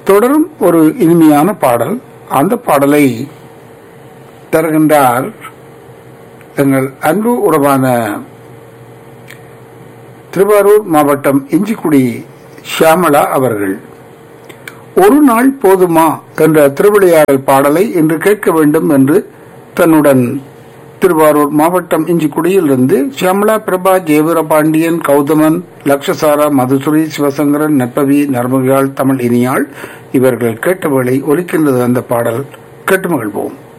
தொடரும் ஒரு இனிமையான பாடல் அந்த பாடலை தருகின்றார் எங்கள் அன்பு உறவான திருவாரூர் மாவட்டம் இஞ்சிக்குடி ஷியாமளா அவர்கள் ஒரு நாள் போதுமா என்ற திருவிளையாடல் பாடலை இன்று கேட்க வேண்டும் என்று தன்னுடன் திருவாரூர் மாவட்டம் இஞ்சிக்குடியிலிருந்து ஷியாமலா பிரபா ஜெயவீர பாண்டியன் கௌதமன் லக்ஷசாரா மதுசுரி சிவசங்கரன் நற்பவி நர்மகியாள் தமிழ் இனியாள் இவர்கள் கேட்டவேளை ஒலிக்கின்றது அந்த பாடல் கேட்டு மகிழ்வோம்